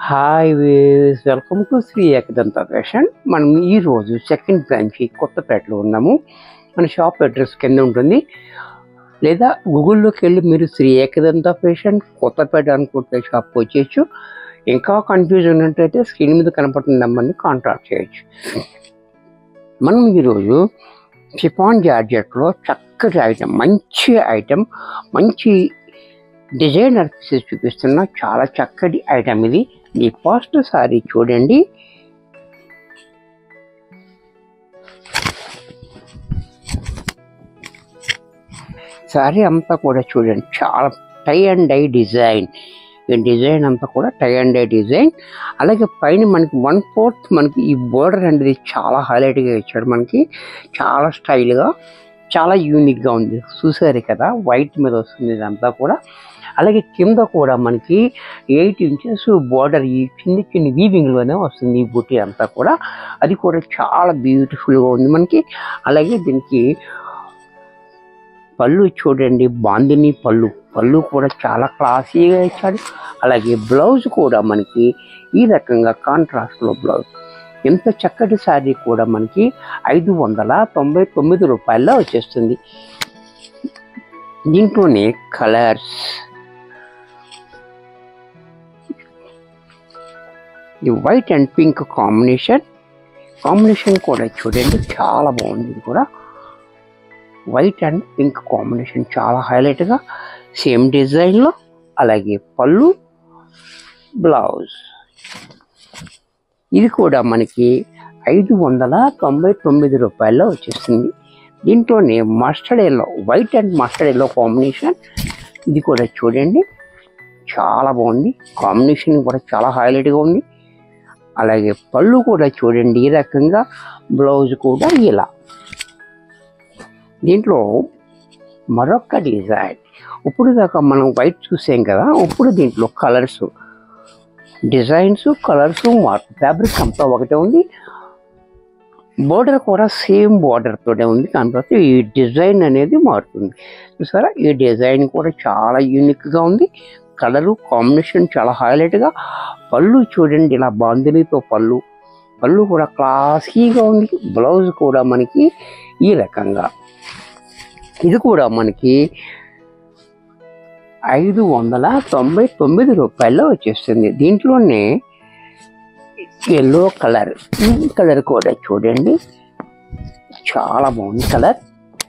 hi ways welcome to Shri Ekadanta fashion మనం ఈరోజు second branch కొత్తపేటలో ఉన్నాము మన షాప్ అడ్రస్ కింద ఉంటుంది లేదా గూగుల్లోకి వెళ్ళి మీరు శ్రీ ఏకదంత ఫ్యాషన్ కొత్తపేట అనుకుంటే షాప్ వచ్చేయచ్చు ఇంకా కన్ఫ్యూజన్ ఉన్నట్టయితే స్క్రీన్ మీద కనపడుతున్న నెంబర్ని కాంటాక్ట్ చేయొచ్చు మనం ఈరోజు చిపాన్ జార్జెట్లో చక్కటి ఐటెం మంచి ఐటెం మంచి డిజైనర్ పీసెస్ చూపిస్తున్న చాలా చక్కటి ఐటమ్ ఇది ఈ ఫస్ట్ సారీ చూడండి సారీ అంతా కూడా చూడండి చాలా టై అండ్ డై డిజైన్ ఈ డిజైన్ అంతా కూడా టై అండ్ డై డిజైన్ అలాగే పైన మనకి వన్ ఫోర్త్ మనకి ఈ బోర్డర్ అనేది చాలా హైలైట్గా ఇచ్చాడు మనకి చాలా స్టైల్గా చాలా యూనిక్గా ఉంది చూసారు కదా వైట్ మీద వస్తుంది ఇదంతా కూడా అలాగే కింద కూడా మనకి ఎయిట్ ఇంచెస్ బార్డర్ ఈ చిన్ని చిన్ని వీవింగ్లోనే వస్తుంది ఈ బుట్టి అంతా కూడా అది కూడా చాలా బ్యూటిఫుల్గా ఉంది మనకి అలాగే దీనికి పళ్ళు చూడండి బాందిని పళ్ళు పళ్ళు కూడా చాలా క్లాసీగా ఇచ్చాడు అలాగే బ్లౌజ్ కూడా మనకి ఈ రకంగా కాంట్రాస్ట్లో బ్లౌజ్ ఎంత చక్కటి శారీ కూడా మనకి ఐదు వందల తొంభై తొమ్మిది రూపాయల్లో వచ్చేస్తుంది దీంట్లోనే కలర్స్ ఈ white and pink combination combination కూడా చూడండి చాలా బాగుంది ఇది కూడా వైట్ అండ్ పింక్ కాంబినేషన్ చాలా హైలైట్గా సేమ్ డిజైన్లో అలాగే పళ్ళు బ్లౌజ్ ఇది కూడా మనకి ఐదు వందల తొంభై తొమ్మిది రూపాయల్లో వచ్చేస్తుంది దీంట్లోనే mustard yellow white and mustard yellow combination ఇది కూడా చూడండి చాలా బాగుంది కాంబినేషన్ కూడా చాలా హైలైట్గా ఉంది అలాగే పళ్ళు కూడా చూడండి ఈ రకంగా బ్లౌజ్ కూడా ఇలా దీంట్లో మరొక డిజైన్ ఇప్పుడు దాకా మనం వైట్ చూసాం కదా ఇప్పుడు దీంట్లో కలర్స్ డిజైన్స్ కలర్స్ మార్పు ఫ్యాబ్రిక్ అంతా ఒకటే ఉంది బోర్డర్ కూడా సేమ్ బోర్డర్ తోటే ఉంది కాకపోతే ఈ డిజైన్ అనేది మారుతుంది చూసారా ఈ డిజైన్ కూడా చాలా యూనిక్గా ఉంది కలరు కాంబినేషన్ చాలా హైలైట్గా పళ్ళు చూడండి ఇలా బాందినితో పళ్ళు పళ్ళు కూడా క్లాసీగా ఉంది బ్లౌజ్ కూడా మనకి ఈ రకంగా ఇది కూడా మనకి ఐదు వందల తొంభై తొమ్మిది రూపాయల్లో వచ్చేస్తుంది దీంట్లోనే ఎల్లో కలర్ ఈ కలర్ కూడా చూడండి చాలా బాగుంది కలర్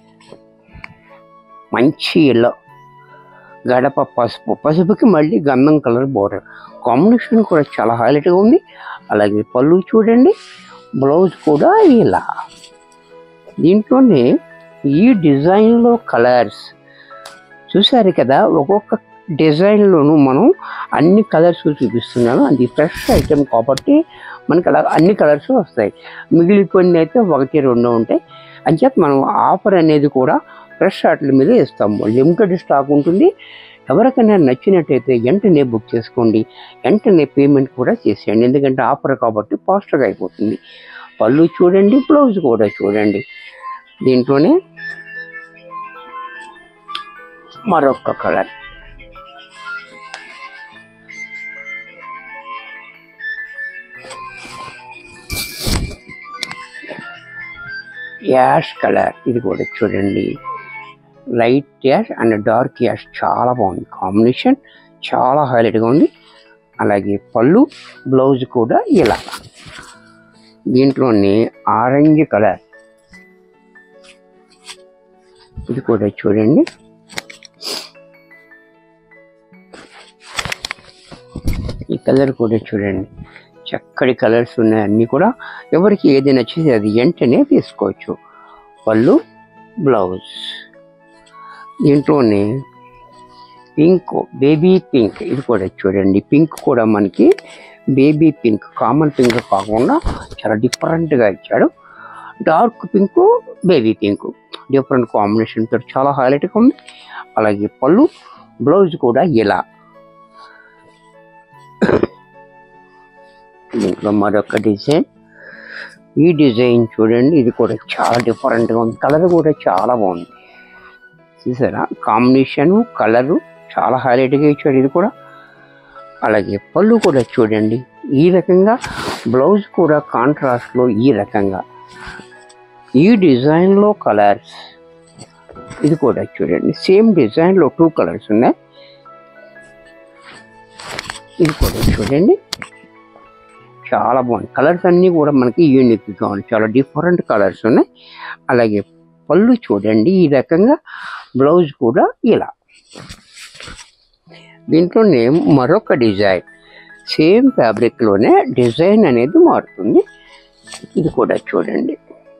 మంచి ఎల్లో గడప పసుపు పసుపుకి మళ్ళీ గంధం కలర్ బోర్డర్ కాంబినేషన్ కూడా చాలా హైలైట్గా ఉంది అలాగే పళ్ళు చూడండి బ్లౌజ్ కూడా ఇలా దీంట్లోనే ఈ డిజైన్లో కలర్స్ చూసారు కదా ఒక్కొక్క డిజైన్లోనూ మనం అన్ని కలర్స్ చూపిస్తున్నాను అది ఫ్రెష్ ఐటెం కాబట్టి మనకి అలా అన్ని కలర్స్ వస్తాయి మిగిలిపోయిన అయితే ఒకటి రెండు ఉంటాయి అంచేత మనం ఆఫర్ అనేది కూడా ఫ్రెష్ వాటి మీద ఇస్తాము లిమిటెడ్ స్టాక్ ఉంటుంది ఎవరికైనా నచ్చినట్టయితే వెంటనే బుక్ చేసుకోండి వెంటనే పేమెంట్ కూడా చేసేయండి ఎందుకంటే ఆఫర్ కాబట్టి ఫాస్ట్గా అయిపోతుంది పళ్ళు చూడండి బ్లౌజ్ కూడా చూడండి దీంట్లోనే మరొక కలర్ యాష్ కలర్ ఇది కూడా చూడండి light ash and dark ash చాలా బాగుంది కాంబినేషన్ చాలా హైలైట్గా ఉంది అలాగే పళ్ళు బ్లౌజ్ కూడా ఇలా దీంట్లోనే ఆరెంజ్ కలర్ ఇది కూడా చూడండి ఈ కలర్ కూడా చూడండి చక్కటి కలర్స్ ఉన్నాయి అన్నీ కూడా ఎవరికి ఏది నచ్చితే అది వెంటనే తీసుకోవచ్చు పళ్ళు బ్లౌజ్ దీంట్లోనే పింక్ బేబీ పింక్ ఇది కూడా చూడండి పింక్ కూడా మనకి బేబీ పింక్ కామన్ పింక్ కాకుండా చాలా డిఫరెంట్గా ఇచ్చాడు dark pink baby pink different combination తోటి చాలా హైలైట్గా ఉంది అలాగే పళ్ళు బ్లౌజ్ కూడా ఇలా దీంట్లో మరొక డిజైన్ ఈ డిజైన్ చూడండి ఇది కూడా చాలా డిఫరెంట్గా ఉంది కలర్ కూడా చాలా బాగుంది చూసారా కాంబినేషన్ కలరు చాలా హైలైట్గా ఇచ్చాడు ఇది కూడా అలాగే పళ్ళు కూడా చూడండి ఈ రకంగా బ్లౌజ్ కూడా కాంట్రాస్ట్లో ఈ రకంగా ఈ డిజైన్లో కలర్స్ ఇది కూడా చూడండి సేమ్ డిజైన్లో టూ కలర్స్ ఉన్నాయి ఇది కూడా చూడండి చాలా బాగుంది కలర్స్ అన్నీ కూడా మనకి యూనిక్గా ఉన్నాయి చాలా డిఫరెంట్ కలర్స్ ఉన్నాయి అలాగే పళ్ళు చూడండి ఈ రకంగా బ్లౌజ్ కూడా ఇలా దీంట్లోనే మరొక డిజైన్ సేమ్ ఫ్యాబ్రిక్లోనే డిజైన్ అనేది మారుతుంది ఇది కూడా చూడండి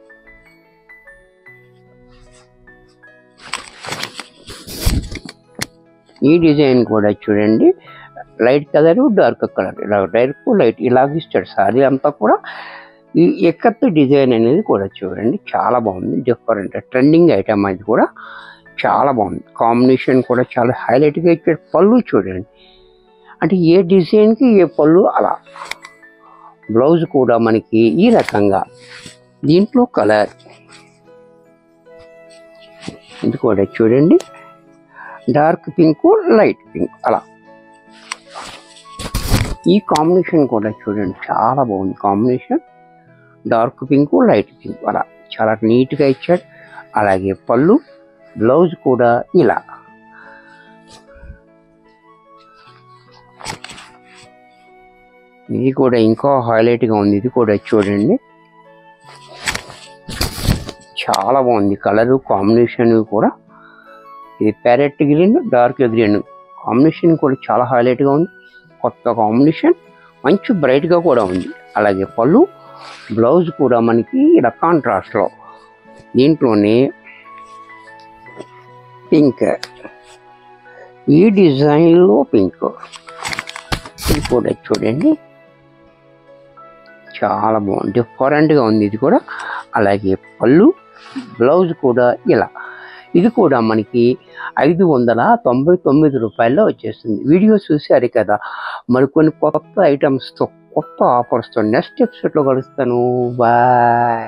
ఈ డిజైన్ కూడా చూడండి లైట్ కలర్ డార్క్ కలర్ ఇలా డైరెక్ట్ లైట్ ఇలాగ ఇస్తాడు సారీ అంతా కూడా ఈ ఎక్కత్ డిజైన్ అనేది కూడా చూడండి చాలా బాగుంది డిఫరెంట్ ట్రెండింగ్ ఐటమ్ అది కూడా చాలా బాగుంది కాంబినేషన్ కూడా చాలా హైలైట్గా ఇచ్చాడు పళ్ళు చూడండి అంటే ఏ డిజైన్కి ఏ పళ్ళు అలా బ్లౌజ్ కూడా మనకి ఈ రకంగా దీంట్లో కలర్ ఇది కూడా చూడండి డార్క్ పింక్ లైట్ పింక్ అలా ఈ కాంబినేషన్ కూడా చూడండి చాలా బాగుంది combination dark pink light pink అలా చాలా నీట్గా ఇచ్చాడు అలాగే పళ్ళు బ్లౌజ్ కూడా ఇలా ఇది కూడా ఇంకా హైలైట్గా ఉంది ఇది కూడా చూడండి చాలా బాగుంది కలరు కాంబినేషన్ కూడా ఇది parrot green dark green combination కూడా చాలా హైలైట్గా ఉంది కొత్త కాంబినేషన్ మంచి బ్రైట్గా కూడా ఉంది అలాగే పళ్ళు బ్లౌజ్ కూడా మనకి ఇలా కాంట్రాస్ట్లో దీంట్లోనే పింక్ ఈ డిజైన్లో పింక్ ఇది కూడా చూడండి చాలా బాగుంది డిఫరెంట్గా ఉంది ఇది కూడా అలాగే పళ్ళు బ్లౌజ్ కూడా ఇలా ఇది కూడా మనకి ఐదు వందల తొంభై తొమ్మిది రూపాయల్లో వచ్చేస్తుంది వీడియో చూసారు కదా మరికొన్ని కొత్త ఐటమ్స్తో కొత్త ఆఫర్స్తో నెక్స్ట్ ఎపిసోడ్లో కలుస్తాను బాయ్